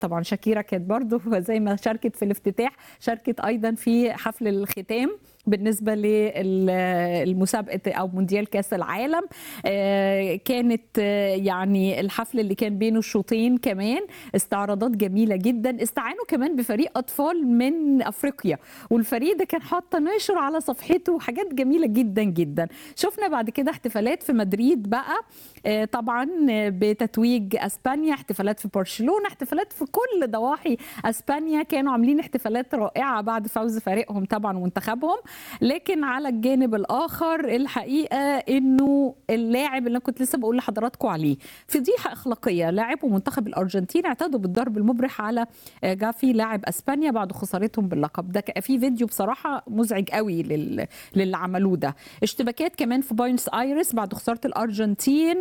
طبعا شاكيرا كانت برضه زي ما شاركت في الافتتاح شاركت ايضا في حفل الختام بالنسبه للمسابقه او مونديال كاس العالم كانت يعني الحفل اللي كان بينه الشوطين كمان استعراضات جميله جدا استعانوا كمان بفريق اطفال من افريقيا والفريق ده كان حاطه نشر على صفحته وحاجات جميله جدا جدا شفنا بعد كده احتفالات في مدريد بقى طبعا بتتويج اسبانيا احتفالات في برشلونه احتفالات في كل ضواحي اسبانيا كانوا عاملين احتفالات رائعه بعد فوز فريقهم طبعا ومنتخبهم لكن على الجانب الاخر الحقيقه انه اللاعب اللي انا كنت لسه بقول لحضراتكم عليه فضيحه اخلاقيه لاعبو منتخب الارجنتين اعتادوا بالضرب المبرح على جافي لاعب اسبانيا بعد خسارتهم باللقب ده في فيديو بصراحه مزعج قوي لل... للي عملوه ده اشتباكات كمان في بوينس ايرس بعد خساره الارجنتين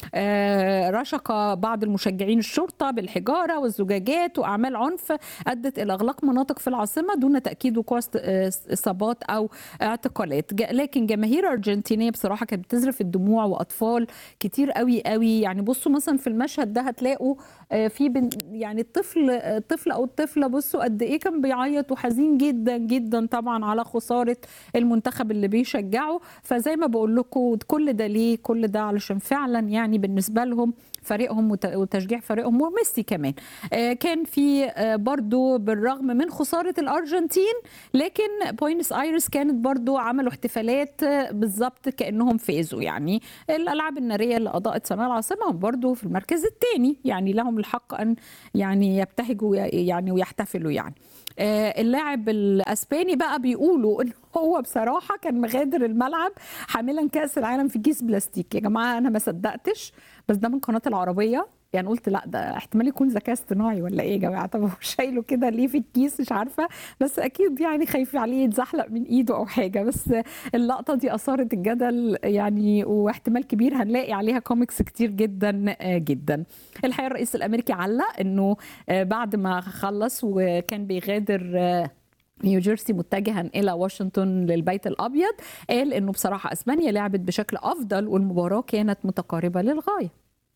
آه رشق بعض المشجعين الشرطه بالحجاره والزجاجات واعمال عنف ادت الى اغلاق مناطق في العاصمه دون تاكيد وقوع اصابات او اعتقالات لكن جماهير ارجنتينيه بصراحه كانت بتزرف الدموع واطفال كتير قوي قوي يعني بصوا مثلا في المشهد ده هتلاقوا في بن يعني الطفل الطفل او الطفله بصوا قد ايه كان بيعيط وحزين جدا جدا طبعا على خساره المنتخب اللي بيشجعه فزي ما بقول لكم كل ده ليه كل ده علشان فعلا يعني بالنسبه لهم فريقهم وتشجيع فريقهم وميسي كمان كان في برضو بالرغم من خسارة الأرجنتين لكن بوينس آيرس كانت برضو عملوا احتفالات بالظبط كأنهم فازوا يعني الألعاب النارية اللي أضاءت سماء العاصمة برضو في المركز الثاني يعني لهم الحق أن يعني يبتهجوا يعني ويحتفلوا يعني اللاعب الاسباني بقى بيقولوا ان هو بصراحه كان مغادر الملعب حاملا كاس العالم في كيس بلاستيك يا جماعه انا ما صدقتش بس ده من قناه العربيه يعني قلت لا ده احتمال يكون ذكاء اصطناعي ولا ايه يا جماعه طب هو شايله كده ليه في الكيس مش عارفه بس اكيد يعني خايف عليه يتزحلق من ايده او حاجه بس اللقطه دي اثارت الجدل يعني واحتمال كبير هنلاقي عليها كوميكس كتير جدا جدا الحقيقه الرئيس الامريكي علق انه بعد ما خلص وكان بيغادر نيوجيرسي متجها الى واشنطن للبيت الابيض قال انه بصراحه اسبانيا لعبت بشكل افضل والمباراه كانت متقاربه للغايه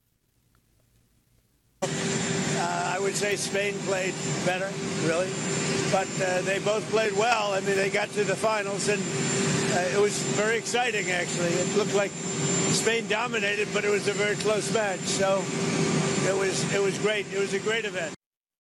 Uh, I would say Spain played better, really, but uh, they both played well. I mean, they got to the finals, and uh, it was very exciting. Actually, it looked like Spain dominated, but it was a very close match. So it was it was great. It was a great event.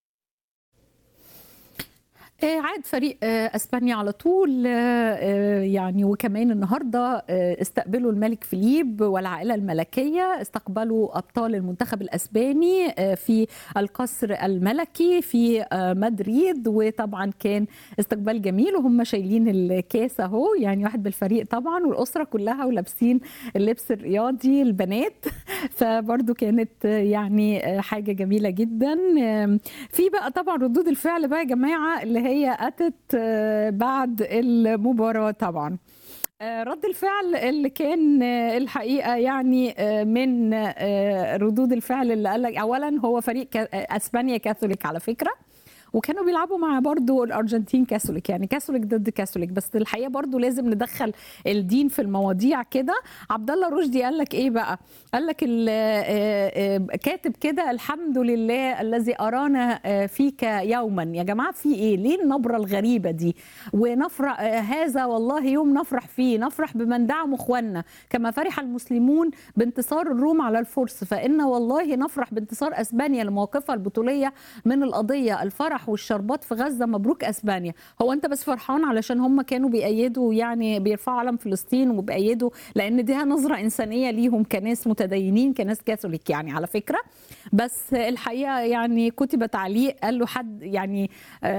عاد فريق اسبانيا على طول يعني وكمان النهارده استقبلوا الملك فيليب والعائله الملكيه استقبلوا ابطال المنتخب الاسباني في القصر الملكي في مدريد وطبعا كان استقبال جميل وهم شايلين الكاس اهو يعني واحد بالفريق طبعا والاسره كلها ولابسين اللبس الرياضي البنات فبرضو كانت يعني حاجه جميله جدا في بقى طبعا ردود الفعل بقى يا جماعه اللي هي هي اتت بعد المباراه طبعا رد الفعل اللي كان الحقيقه يعني من ردود الفعل اللي قال لك اولا هو فريق اسبانيا كاثوليك على فكره وكانوا بيلعبوا مع برضو الارجنتين كاثوليك يعني كاثوليك ضد كاثوليك بس الحقيقه برضو لازم ندخل الدين في المواضيع كده عبد الله رشدي قال لك ايه بقى قال لك كاتب كده الحمد لله الذي ارانا فيك يوما يا جماعه في ايه ليه النبره الغريبه دي ونفرح هذا والله يوم نفرح فيه نفرح بمن دعموا اخواننا كما فرح المسلمون بانتصار الروم على الفرس فان والله نفرح بانتصار اسبانيا لمواقفها البطوليه من القضيه الفرح والشربات في غزه مبروك اسبانيا هو انت بس فرحان علشان هم كانوا بيأيدوا يعني بيرفعوا علم فلسطين وبيأيدوا لان دي نظره انسانيه ليهم كناس متدينين كناس كاثوليك يعني على فكره بس الحقيقه يعني كتب تعليق قال له حد يعني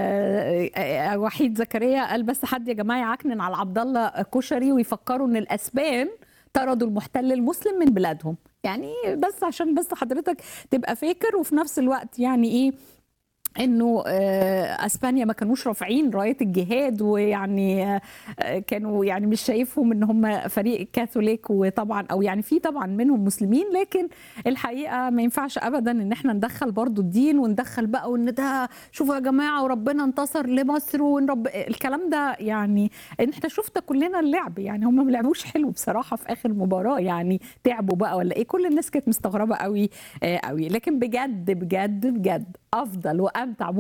آه وحيد زكريا قال بس حد يا جماعه يعكنن على عبد الله كشري ويفكروا ان الاسبان طردوا المحتل المسلم من بلادهم يعني بس عشان بس حضرتك تبقى فاكر وفي نفس الوقت يعني ايه انه اسبانيا ما كانوش رافعين رايه الجهاد ويعني كانوا يعني مش شايفهم ان هم فريق كاثوليك وطبعا او يعني في طبعا منهم مسلمين لكن الحقيقه ما ينفعش ابدا ان احنا ندخل برضو الدين وندخل بقى وان ده شوفوا يا جماعه وربنا انتصر لمصر وان رب الكلام ده يعني احنا شفنا كلنا اللعب يعني هم ما لعبوش حلو بصراحه في اخر مباراه يعني تعبوا بقى ولا ايه كل الناس كانت مستغربه قوي قوي لكن بجد بجد بجد افضل وامتع